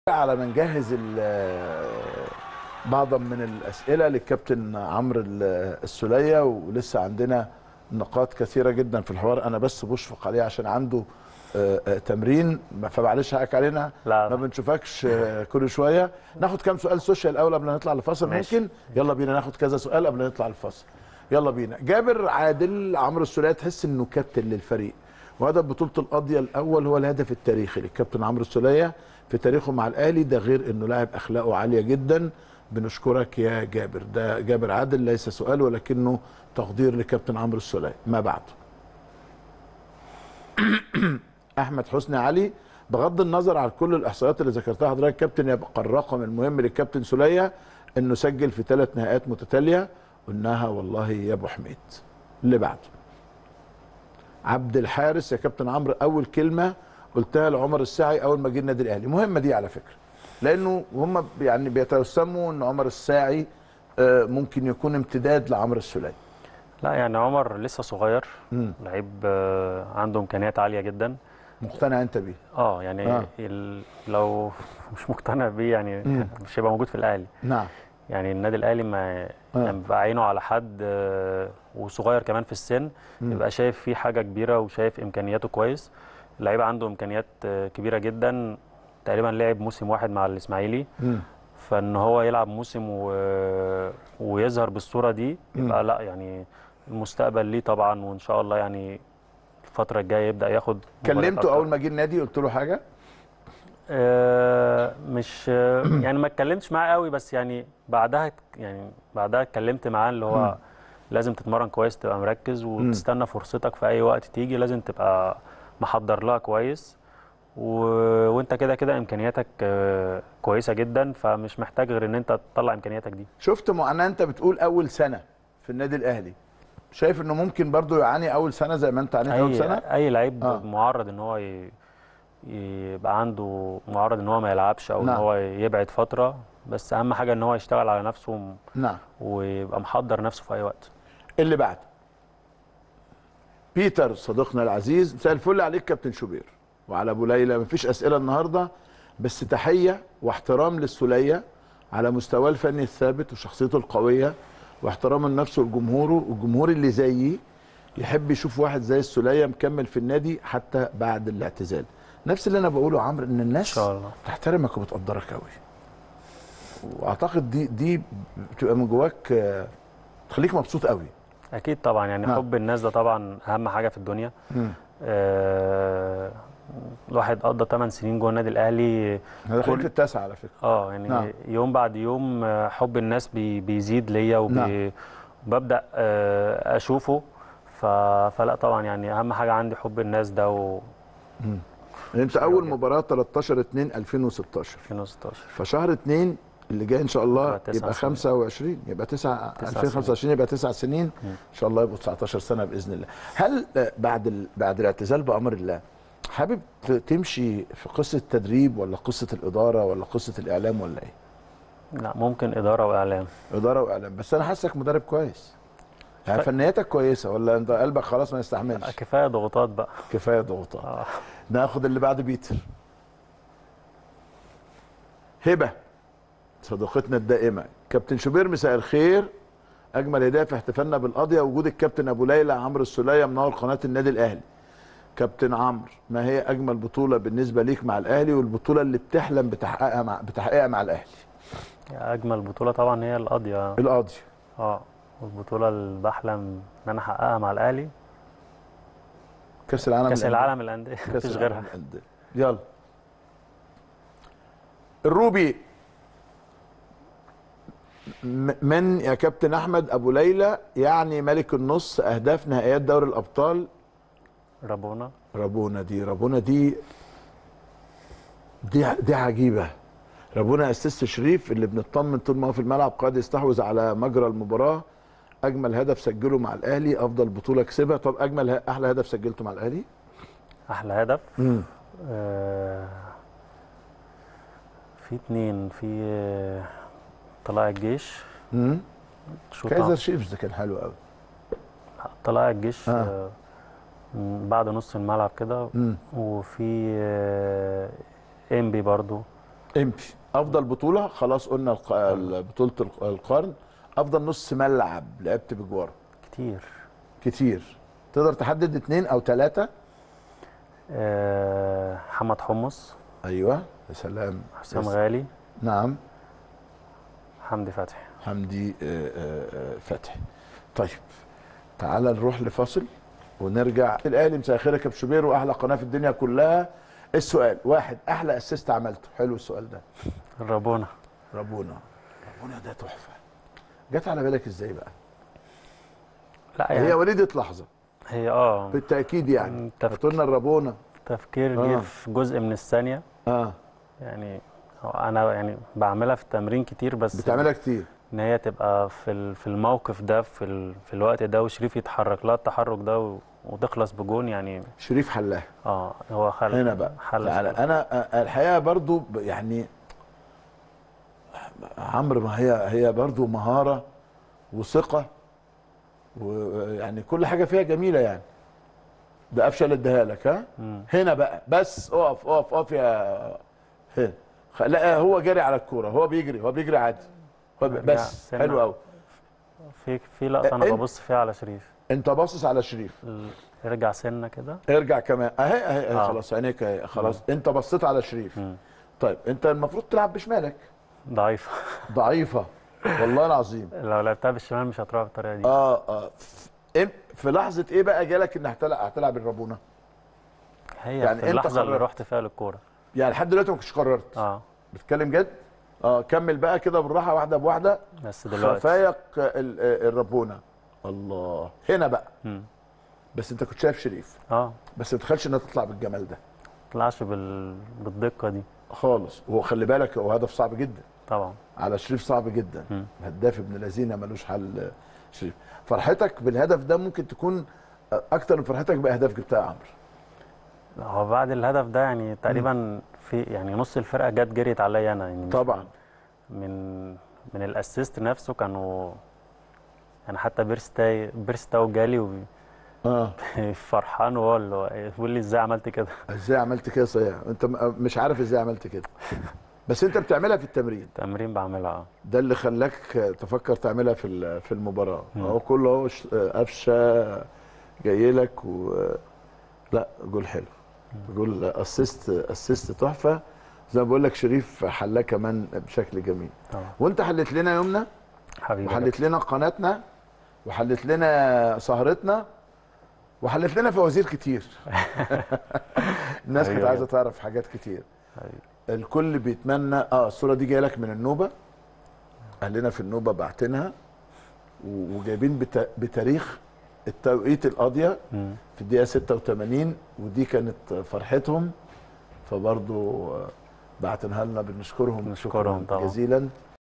على ما نجهز ال- بعضا من الاسئله للكابتن عمرو ال- السوليه ولسه عندنا نقاط كثيره جدا في الحوار انا بس بشفق عليه عشان عنده آه، آه، تمرين فمعلش حقك علينا لا. ما بنشوفكش آه، كل شويه ناخد كام سؤال سوشيال الاول قبل ما نطلع لفاصل ماشي. ممكن يلا بينا ناخد كذا سؤال قبل ما نطلع للفاصل يلا بينا جابر عادل عمرو السوليه تحس انه كابتن للفريق وهدف بطوله القضيه الاول هو الهدف التاريخي للكابتن عمرو السوليه في تاريخه مع الاهلي ده غير انه لاعب اخلاقه عاليه جدا بنشكرك يا جابر ده جابر عادل ليس سؤال ولكنه تقدير لكابتن عمرو السوليه ما بعد احمد حسني علي بغض النظر عن كل الاحصائيات اللي ذكرتها حضرتك كابتن يبقى الرقم المهم للكابتن سوليه انه سجل في ثلاث نهائيات متتاليه قلناها والله يا ابو حميد اللي بعده عبد الحارس يا كابتن عمرو اول كلمه قلتها لعمر الساعي اول ما جه النادي الاهلي مهمه دي على فكره لانه هم يعني بيتوسموا ان عمر الساعي آه، ممكن يكون امتداد لعمرو السوليه لا يعني عمر لسه صغير مم. لعيب آه، عنده امكانيات عاليه جدا مقتنع انت بيه اه يعني آه. ال... لو مش مقتنع بيه يعني مم. مش هيبقى موجود في الاهلي نعم يعني النادي الاهلي ما آه. يعني بيبقى عينه على حد آه، وصغير كمان في السن مم. يبقى شايف فيه حاجه كبيره وشايف امكانياته كويس اللعيب عنده امكانيات آه، كبيره جدا تقريبا لعب موسم واحد مع الاسماعيلي مم. فان هو يلعب موسم و... ويظهر بالصوره دي يبقى مم. لا يعني المستقبل ليه طبعا وان شاء الله يعني الفتره الجايه يبدا ياخد مباريات كلمته أكتر. اول ما جه النادي قلت له حاجه آه، مش آه، يعني ما اتكلمتش معاه قوي بس يعني بعدها يعني بعدها اتكلمت معاه اللي مم. هو لازم تتمرن كويس تبقى مركز وتستنى فرصتك في اي وقت تيجي لازم تبقى محضر لها كويس و... وانت كده كده امكانياتك آه، كويسه جدا فمش محتاج غير ان انت تطلع امكانياتك دي شفت معاناه انت بتقول اول سنه في النادي الاهلي شايف انه ممكن برضو يعاني اول سنه زي ما انت عانيت اول اي سنه اي لعيب آه. معرض ان هو ي... يبقى عنده معرض ان هو ما يلعبش او ان نعم. هو يبعد فتره بس اهم حاجه ان هو يشتغل على نفسه نعم ويبقى محضر نفسه في اي وقت اللي بعد بيتر صديقنا العزيز مساء الفل عليك كابتن شوبير وعلى ابو ليلى مفيش اسئله النهارده بس تحيه واحترام للسوليه على مستواه الفني الثابت وشخصيته القويه واحترام لنفسه لجمهوره والجمهور اللي زيي يحب يشوف واحد زي السوليه مكمل في النادي حتى بعد الاعتزال نفس اللي انا بقوله يا عمرو ان ان الناس شاء الله تحترمك وبتقدرك قوي واعتقد دي دي بتبقى من جواك آه، تخليك مبسوط قوي اكيد طبعا يعني نعم. حب الناس ده طبعا اهم حاجه في الدنيا آه الواحد قضى 8 سنين جوه النادي الاهلي احنا داخلين كل- في التاسعه على فكره اه يعني نعم. يوم بعد يوم آه، حب الناس بي بيزيد ليا نعم. وببدا آه اشوفه ف... فلا طبعا يعني اهم حاجه عندي حب الناس ده و انت اول مباراه 13 2 2016 2016 فشهر 2 اللي جاي ان شاء الله يبقى تسع يبقى سنين. 25 يبقى 9 تسع 2025 يبقى 9 سنين مم. ان شاء الله يبقوا 19 سنه باذن الله هل آه، بعد ال... بعد الاعتزال بامر الله حابب ت- تمشي في قصه التدريب ولا قصه الاداره ولا قصه الاعلام ولا ايه لا ممكن اداره واعلام اداره واعلام بس انا حاسك مدرب كويس يعني ف- فنياتك كويسه ولا انت قلبك خلاص ما لا، يستحملش كفايه ضغوطات بقى كفايه ضغوطات آه. ناخد اللي بعد بيتر هبه صديقتنا الدائمه كابتن شوبير مساء الخير اجمل هديه في احتفالنا بالقضيه وجود الكابتن ابو ليلى عمرو السوليه منور قناه النادي الاهلي كابتن عمرو ما هي اجمل بطوله بالنسبه ليك مع الاهلي والبطوله اللي بتحلم بتحققها مع بتحققها مع الاهلي اجمل بطوله طبعا هي القاضيه القاضي اه والبطوله اللي بحلم ان انا احققها مع الاهلي كاس العالم كاس للأندية. العالم للانديه كاس مفيش العالم غيرها للأندية. يلا الروبي م- من يا كابتن احمد ابو ليلى يعني ملك النص اهداف نهائيات دوري الابطال رابونا رابونا دي رابونا دي دي دي عجيبه رابونا اسيست شريف اللي بنطمن طول ما هو في الملعب قاعد يستحوذ على مجرى المباراه اجمل هدف سجله مع الاهلي افضل بطوله كسبها طب اجمل ه- احلى هدف سجلته مع الاهلي احلى هدف امم آه في اتنين في آه، طلائع الجيش امم شوط كايزر شيفز ده كان حلو قوي طلائع الجيش آه. آه. م- بعد نص الملعب كده امم وفي آه، انبي برضو امبي افضل بطوله خلاص قلنا الق- ال- بطوله الق- القرن افضل نص ملعب لعبت بجواره كتير كتير تقدر تحدد اتنين او ثلاثه آه، محمد حمص ايوه يا سلام حسام يس- غالي نعم حمدي فتحي حمدي آه، آه، آه، فتحي طيب تعال نروح لفاصل ونرجع الاهلي مساء الخير يا كابتن شوبير واحلى قناه في الدنيا كلها السؤال واحد احلى اسيست عملته حلو السؤال ده الرابونة ربونا ربونا ده تحفه جت على بالك ازاي بقى لا هي يعني وليده لحظه هي اه بالتاكيد يعني تفكير. قلنا الربونه تفكير آه. جه في جزء من الثانية اه يعني هو انا يعني بعملها في التمرين كتير بس بتعملها كتير ان هي تبقى في ال- في الموقف ده في ال- في الوقت ده وشريف يتحرك لها التحرك ده و- وتخلص بجون يعني شريف حلاها اه هو خل هنا بقى حل تعالى انا آه، الحقيقه برضو ب- يعني عمرو ما هي هي برضو مهاره وثقه ويعني كل حاجه فيها جميله يعني ده قفشه اللي اداها لك ها مم. هنا بقى بس اقف اقف اقف يا هنا خ- لا هو جاري على الكوره هو بيجري هو بيجري عادي هو ب- رجع بس سنة. حلو قوي في في لقطه انا إنت- ببص فيها على شريف انت باصص على شريف ال- يرجع سنه كده ارجع كمان اهي اهي, أهي آه. خلاص عينيك اهي خلاص انت بصيت على شريف مم. طيب انت المفروض تلعب بشمالك ضعيفه ضعيفه والله العظيم لو لعبتها بالشمال مش هتروح بالطريقه دي اه اه ف- إم- في لحظه ايه بقى جالك ان هتلعب هتلعب الرابونه هي يعني في أنت اللحظه اللي قررت. رحت فيها للكوره يعني لحد دلوقتي ما كنتش قررت اه بتتكلم جد اه كمل بقى كده بالراحه واحده بواحده بس دلوقتي خفايق ال- آه، الرابونه الله هنا بقى مم. بس انت كنت شايف شريف اه بس ما تتخيلش انها تطلع بالجمال ده ما طلعش بال... بالدقه دي خالص وهو خلي بالك هو هدف صعب جدا طبعا على شريف صعب جدا مم. هداف ابن الذين ملوش حل آه، شريف فرحتك بالهدف ده ممكن تكون آه، اكتر من فرحتك باهداف جبتها يا عمرو هو بعد الهدف ده يعني تقريبا في يعني نص الفرقه جت جريت عليا انا يعني مش طبعا من من الاسيست نفسه كانوا يعني حتى بيرستاي بيرستاو جالي اه وفرحان وهو اللي هو بيقول لي ازاي عملت كده ازاي عملت كده صحيح انت م- مش عارف ازاي عملت كده بس انت بتعملها في التمرين تمرين بعملها اه ده اللي خلاك تفكر تعملها في ال- في المباراه مم. اهو كله اهو ش- قفشه جاي لك و لا جول حلو جول اسيست اسيست تحفه زي ما بقول لك شريف حلاه كمان بشكل جميل طبعا وانت حلت لنا يومنا حبيبي وحلت لنا قناتنا وحلت لنا سهرتنا وحلت لنا فوازير كتير الناس كانت أيوة. عايزه تعرف حاجات كتير حبيبي. الكل بيتمنى اه الصوره دي جايه لك من النوبه اهلنا في النوبه باعتينها و- وجايبين بتا... بتاريخ التوقيت القاضيه مم. في الدقيقه 86 ودي كانت فرحتهم فبرضو آه، بعتنها لنا بنشكرهم بنشكرهم شكراً طبعاً. جزيلا